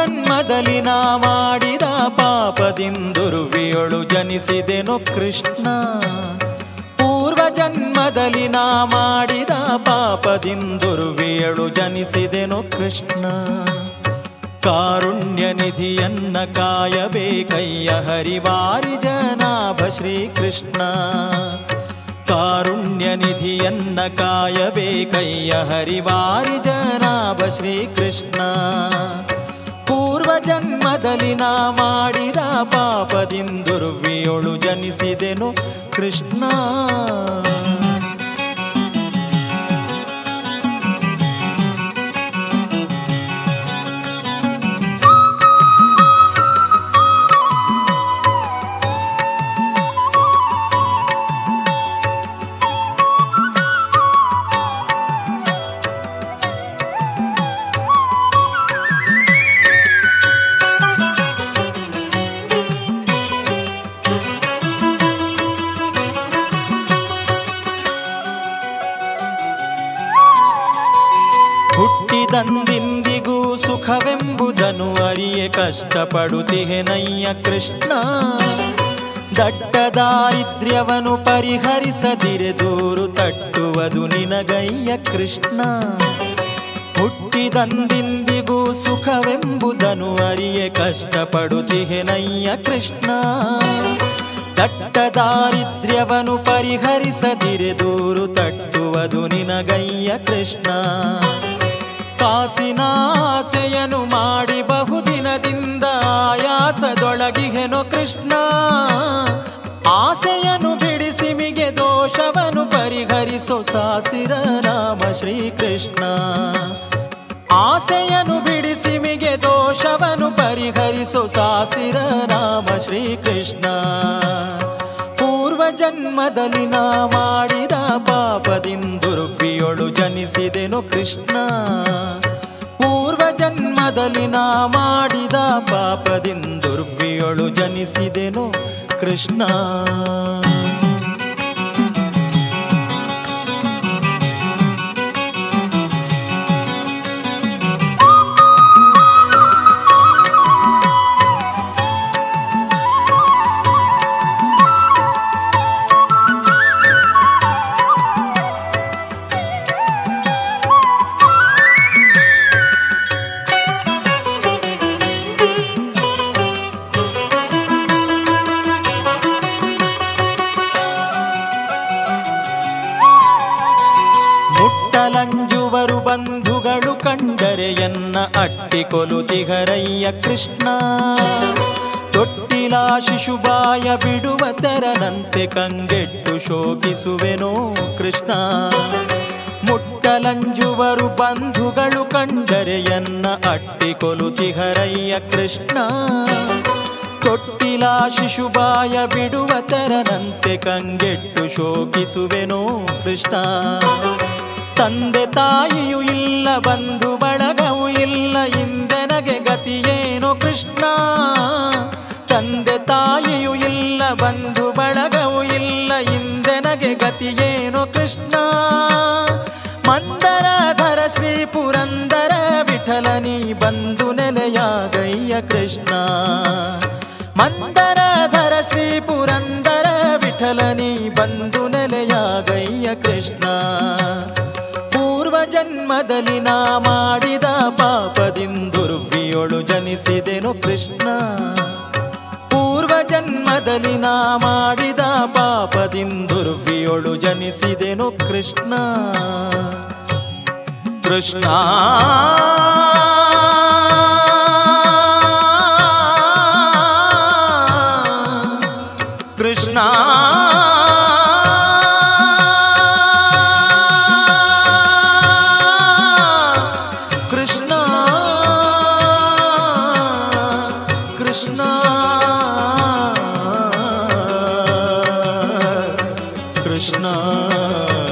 ಜನ್ಮದಲ್ಲಿ ನಾ ಮಾಡಿದ ಪಾಪದಿಂದುರುವಿಯೊಳು ಜನಿಸಿದೆನು ಕೃಷ್ಣ ಪೂರ್ವ ಜನ್ಮದಲ್ಲಿ ನಾ ಮಾಡಿದ ಪಾಪದಿಂದುರುವಿಯಳು ಜನಿಸಿದೆನು ಕೃಷ್ಣ ಕಾರುಣ್ಯ ನಿಧಿಯನ್ನ ಕಾಯಬೇಕಯ್ಯ ಹರಿವಾರಿ ಜನಾಭ ಶ್ರೀಕೃಷ್ಣ ಕಾರುಣ್ಯ ನಿಧಿಯನ್ನ ಕಾಯಬೇಕಯ್ಯ ಹರಿವಾರಿ ಜನಾಭ ಶ್ರೀಕೃಷ್ಣ ಪೂರ್ವ ಜನ್ಮದಲ್ಲಿ ನಾ ಮಾಡಿದ ಪಾಪದಿಂದುರ್ವಿಯೊಳು ಜನಿಸಿದೆನು ಕೃಷ್ಣ ಹುಟ್ಟಿದಂದಿಂದಿಗೂ ಸುಖವೆಂಬುದನ್ನು ಅರಿಯೆ ಕಷ್ಟಪಡುತ್ತಿಹೆನಯ್ಯ ಕೃಷ್ಣ ದಟ್ಟ ದಾರಿದ್ರ್ಯವನು ಪರಿಹರಿಸದಿರೆ ದೂರು ತಟ್ಟುವುದು ನಿನಗಯ್ಯ ಕೃಷ್ಣ ಹುಟ್ಟಿದಂದಿಂದಿಗೂ ಸುಖವೆಂಬುದನ್ನು ಅರಿಯೆ ಕಷ್ಟಪಡುತ್ತಿಹೆನಯ್ಯ ಕೃಷ್ಣ ದಟ್ಟ ದಾರಿದ್ರ್ಯವನು ಪರಿಹರಿಸದಿರೆ ದೂರು ತಟ್ಟುವುದು ನಿನಗಯ್ಯ ಕೃಷ್ಣ ಕಾಸಿನ ಆಸೆಯನು ಮಾಡಿ ಬಹುದಿನದಿಂದ ಆಯಾಸದೊಳಗಿಹೆನೋ ಕೃಷ್ಣ ಆಸೆಯನು ಬಿಡಿಸಿ ಮಿಗೆ ದೋಷವನು ಪರಿಹರಿಸೋ ಸಾಸಿರ ರಾಮ ಶ್ರೀಕೃಷ್ಣ ಆಸೆಯನು ಬಿಡಿಸಿ ಮಿಗೆ ದೋಷವನು ಪರಿಹರಿಸೋ ಸಾಸಿರ ರಾಮ ಶ್ರೀಕೃಷ್ಣ ಪೂರ್ವ ಜನ್ಮದಲ್ಲಿ ನಾ ಮಾಡಿದ ಪಾಪದಿಂದುರುಪಿಯೊಳು ಜನಿಸಿದೆನು ಕೃಷ್ಣ ಪೂರ್ವ ಜನ್ಮದಲ್ಲಿ ನಾ ಮಾಡಿದ ಪಾಪದಿಂದುರ್ವಿಯೊಳು ಜನಿಸಿದೆನು ಕೃಷ್ಣ ಮುಟ್ಟಲಂಜುವರು ಬಂಧುಗಳು ಕಂಡರೆ ಎನ್ನ ಅಟ್ಟಿಕೊಲುತಿಹರಯ್ಯ ಕೃಷ್ಣ ತೊಟ್ಟಿಲ ಶಿಶುಬಾಯ ಬಿಡುವ ತೆರನಂತೆ ಕಂಗೆಟ್ಟು ಶೋಕಿಸುವೆನೋ ಕೃಷ್ಣ ಮುಟ್ಟಲಂಜುವರು ಬಂಧುಗಳು ಕಂಡರೆ ಎನ್ನ ಅಟ್ಟಿಕೊಲುತಿಹರಯ್ಯ ಕೃಷ್ಣ ತೊಟ್ಟಿಲ ಶಿಶುಬಾಯ ಬಿಡುವ ತೆರನಂತೆ ಕಂಗೆಟ್ಟು ಶೋಕಿಸುವೆನೋ ಕೃಷ್ಣ ತಂದೆ ತಾಯಿಯೂ ಇಲ್ಲ ಬಂಧು ಬಳಗವೂ ಇಲ್ಲ ಇಂದೆನಗೆ ಗತಿಯೇನೋ ಕೃಷ್ಣ ತಂದೆ ತಾಯಿಯೂ ಇಲ್ಲ ಬಂಧು ಬಳಗವೂ ಇಲ್ಲ ಇಂದೆನಗೆ ಗತಿಯೇನೋ ಕೃಷ್ಣ ಮಂದರಧರ ಶ್ರೀ ಪುರಂದರ ವಿಠಲನಿ ಬಂಧು ನೆಲೆಯಾಗಯ್ಯ ಕೃಷ್ಣ ಮಂದರಧರ ಶ್ರೀ ಪುರಂದರ ವಿಠಲನಿ ಬಂಧು ನೆಲೆಯಾಗಯ್ಯ ಕೃಷ್ಣ ಪೂರ್ವ ಜನ್ಮದಲ್ಲಿ ನಾ ಮಾಡಿದ ಪಾಪದಿಂದುರ್ವಿಯೊಳು ಜನಿಸಿದೆನು ಕೃಷ್ಣ ಪೂರ್ವ ಜನ್ಮದಲ್ಲಿ ನಾ ಮಾಡಿದ ಪಾಪದಿಂದುರ್ವಿಯೊಳು ಜನಿಸಿದೆನು ಕೃಷ್ಣ ಕೃಷ್ಣ ಕೃಷ್ಣ ಕೃಷ್ಣ ಕೃಷ್ಣ ಕೃಷ್ಣ